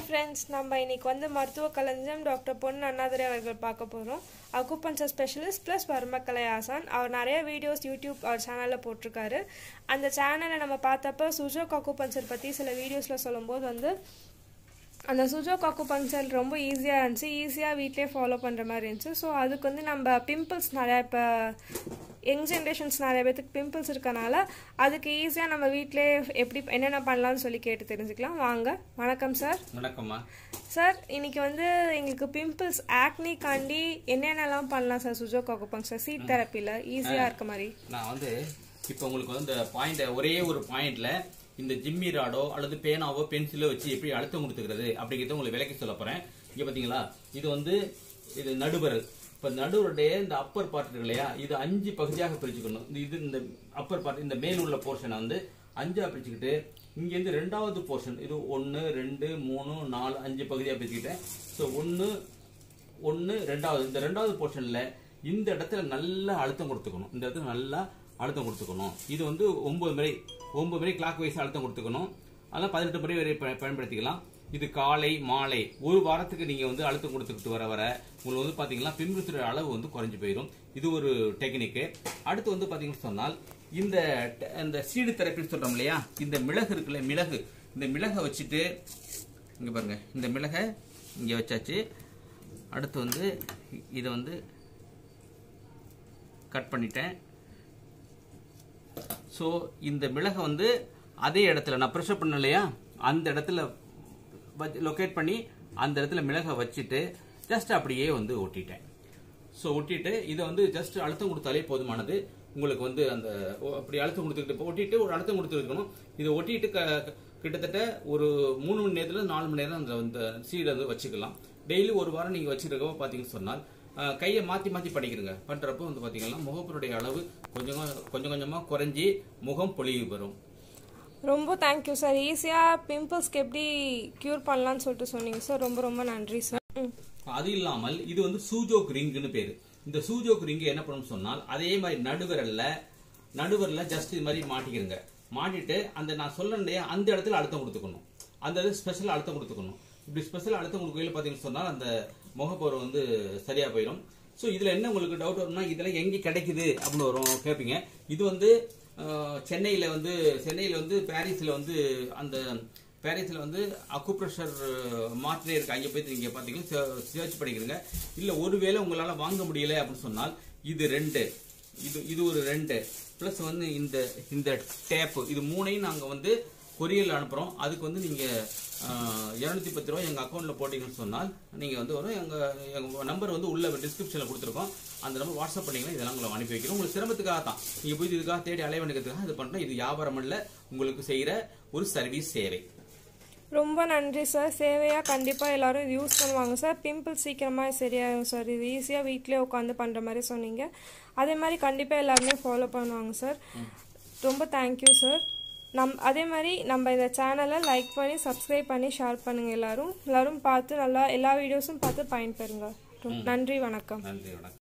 friends நம்ம இன்னைக்கு வந்து மருத்துவ கலைஞம் டாக்டர் பொன் அண்ணாதுரை அவர்கள் பார்க்க போகிறோம் அக்குப்பஞ்சர் ஸ்பெஷலிஸ்ட் ப்ளஸ் வர்மக்கலை ஆசான் அவர் நிறைய வீடியோஸ் யூடியூப் அவர் சேனலில் போட்டிருக்காரு அந்த சேனலை நம்ம பார்த்தப்ப சுஜோக் அக்குப்பஞ்சர் பற்றி சில வீடியோஸில் சொல்லும்போது வந்து அந்த சுஜோக் அக்குபங்சர் ரொம்ப ஈஸியாக இருந்துச்சு ஈஸியாக வீட்டிலே ஃபாலோ பண்ணுற மாதிரி இருந்துச்சு ஸோ அதுக்கு வந்து நம்ம பிம்பிள்ஸ் நிறையா இப்போ யங் ஜென்ரேஷன்ஸ் நிறைய பேத்துக்கு பிம்பிள்ஸ் இருக்கனால அதுக்கு ஈஸியாக நம்ம வீட்டிலே எப்படி என்னென்ன பண்ணலாம்னு சொல்லி கேட்டு தெரிஞ்சுக்கலாம் வாங்க வணக்கம் சார் வணக்கம்மா சார் இன்னைக்கு வந்து எங்களுக்கு பிம்பிள்ஸ் ஆக்னிக்காண்டி என்னென்னலாம் பண்ணலாம் சார் சுஜோக் அக்குபங்சர் சீட் தெரப்பியில் ஈஸியாக இருக்க மாதிரி நான் வந்து இப்போ உங்களுக்கு வந்து இந்த பாயிண்ட் ஒரே ஒரு பாயிண்ட்ல இந்த ஜிம்மி ராடோ அல்லது பேனாவோ பென்சிலோ வச்சு எப்படி அழுத்தம் கொடுத்துக்கிறது அப்படிங்கிறத உங்களுக்கு விளக்கி சொல்ல போறேன் இங்க பாத்தீங்களா இது வந்து இது நடுவரல் இப்ப நடுவருடைய இந்த அப்பர் பார்ட் இருக்கு இல்லையா இது அஞ்சு பகுதியாக பிரிச்சுக்கணும் இந்த இது இந்த அப்பர் பார்ட் இந்த மேல் உள்ள போர்ஷனை வந்து அஞ்சா பிரிச்சுக்கிட்டு இங்க இருந்து ரெண்டாவது போர்ஷன் இது ஒன்னு ரெண்டு மூணு நாலு அஞ்சு பகுதியா பிரிச்சுக்கிட்டேன் ஸோ ஒன்னு ஒன்று ரெண்டாவது இந்த ரெண்டாவது போர்ஷன்ல இந்த இடத்துல நல்லா அழுத்தம் கொடுத்துக்கணும் இந்த இடத்துல நல்லா அழுத்தம் கொடுத்துக்கணும் இது வந்து ஒன்பது முறை ஒன்பது முறை கிளாக் வைஸ் அழுத்தம் கொடுத்துக்கணும் அதெல்லாம் பதினெட்டு முறை வரை ப- பயன்படுத்திக்கலாம் இது காலை மாலை ஒரு வாரத்துக்கு நீங்க வந்து அழுத்தம் கொடுத்துக்கிட்டு வர வர உங்களுக்கு வந்து பாத்தீங்கன்னா பின்புற அளவு வந்து குறைஞ்சு போயிடும் இது ஒரு டெக்னிக்கு அடுத்து வந்து பாத்தீங்கன்னு சொன்னால் இந்த ட- இந்த சீடு தெரப்பின்னு சொல்றோம் இல்லையா இந்த மிளகு இருக்குல்ல மிளகு இந்த மிளகை வச்சுட்டு இங்க பாருங்க இந்த மிளகை இங்க வச்சாச்சு அடுத்து வந்து இதை வந்து கட் பண்ணிட்டேன் ஸோ இந்த மிளகை வந்து அதே இடத்துல நான் ப்ரெஷர் பண்ண இல்லையா அந்த இடத்துல லொக்கேட் பண்ணி அந்த இடத்துல மிளகை வச்சுட்டு ஜஸ்ட் அப்படியே வந்து ஒட்டிட்டேன் ஸோ ஒட்டிட்டு இதை வந்து ஜஸ்ட் அழுத்தம் கொடுத்தாலே போதுமானது உங்களுக்கு வந்து அந்த ஓ- அப்படி அழுத்தம் கொடுத்துக்கிட்டு இப்போ ஒட்டிட்டு ஒரு அழுத்தம் கொடுத்துருக்கணும் இதை ஒட்டிட்டு க- கிட்டத்தட்ட ஒரு மூணு மணி நேரத்துல நாலு மணி நேரம் அந்த அந்த சீடை வந்து வச்சுக்கலாம் டெய்லி ஒரு வாரம் நீங்க வச்சிருக்கப்போ பாத்தீங்கன்னு சொன்னால் அஹ், கையை மாத்தி மாத்தி படிக்கிறங்க பண்றப்போ வந்து பாத்தீங்கன்னா முகப்பருடைய அளவு கொஞ்சம் கொஞ்சம் கொஞ்சமா குறைஞ்சி முகம் பொலிவு வரும் ரொம்ப தேங்க்யூ சார் ஈஸியாக பிம்பிள்ஸ்க்கு எப்படி க்யூர் பண்ணலாம்னு சொல்லிட்டு சொன்னீங்க சார் ரொம்ப ரொம்ப நன்றி சார் ம் அது இல்லாமல் இது வந்து சூஜோக் ரிங்னு பேரு இந்த சூஜோக் ரிங் என்ன பண்ணும் சொன்னால் அதே மாதிரி நடுவிரல்ல நடுவிரல்ல ஜஸ்ட் இது மாதிரி மாட்டிக்கிறங்க மாட்டிட்டு அந்த நான் சொல்லலையே அந்த இடத்துல அழுத்தம் கொடுத்துக்கணும் அந்த இது ஸ்பெஷல் அழுத்தம் கொடுத்துக்கணும் இப்படி ஸ்பெஷல் அழுத்தம் கொடுக்கையில பாத்தீங்கன்னு சொன்னால் அந்த முகப்பொரு வந்து சரியா போயிடும் ஸோ இதுல என்ன உங்களுக்கு டவுட் வரும்னா இதுல எங்க கிடைக்குது அப்படின்னு வரும் கேட்பீங்க இது வந்து அஹ், சென்னையில வந்து சென்னையில வந்து பாரிஸ்ல வந்து அந்த பாரிஸ்ல வந்து அக்குப்ரெஷர் மாத்திரை இருக்கு அங்க போய் நீங்க பாத்தீங்கன்னா சர்ச் பண்ணிக்கிறீங்க இல்ல ஒருவேளை உங்களால வாங்க முடியல அப்படின்னு சொன்னால் இது ரெண்டு இது இது ஒரு ரெண்டு பிளஸ் வந்து இந்த இந்த டேப் இது மூணையும் நாங்க வந்து கொரியர்ல அனுப்புறோம் அதுக்கு வந்து நீங்க இருநூத்தி பத்து ரூபாய் எங்க அக்கௌண்ட்ல போட்டீங்கன்னு சொன்னால் நீங்க வந்து வரும் எங்க எங்க நம்பர் வந்து உள்ள டிஸ்கிரிப்ஷன்ல கொடுத்துருக்கோம் அந்த நம்பர் வாட்ஸ்அப் பண்ணீங்கன்னா இதெல்லாம் உங்களை அனுப்பி வைக்கிறோம் உங்களுக்கு சிரமத்துக்காக தான் நீங்க போய் இதுக்காக தேடி அலைய வேண்டியதுக்காக இது பண்றோம் இது வியாபாரம் இல்ல உங்களுக்கு செய்யற ஒரு சர்வீஸ் சேவை ரொம்ப நன்றி சார் சேவையாக கண்டிப்பாக எல்லாரும் இது யூஸ் பண்ணுவாங்க சார் பிம்பிள் சீக்கிரமாக சரியாகும் சார் இது ஈஸியாக வீட்டிலே உட்காந்து பண்ணுற மாதிரி சொன்னீங்க அதே மாதிரி கண்டிப்பாக எல்லாருமே ஃபாலோ பண்ணுவாங்க சார் ரொம்ப தேங்க்யூ சார் நம் அதே மாதிரி நம்ம இந்த சேனலை லைக் பண்ணி சப்ஸ்கிரைப் பண்ணி ஷேர் பண்ணுங்கள் எல்லாரும் எல்லாரும் பார்த்து நல்லா எல்லா வீடியோஸும் பார்த்து பயன்பெறுங்க ரொம்ப நன்றி வணக்கம் நன்றி வணக்கம்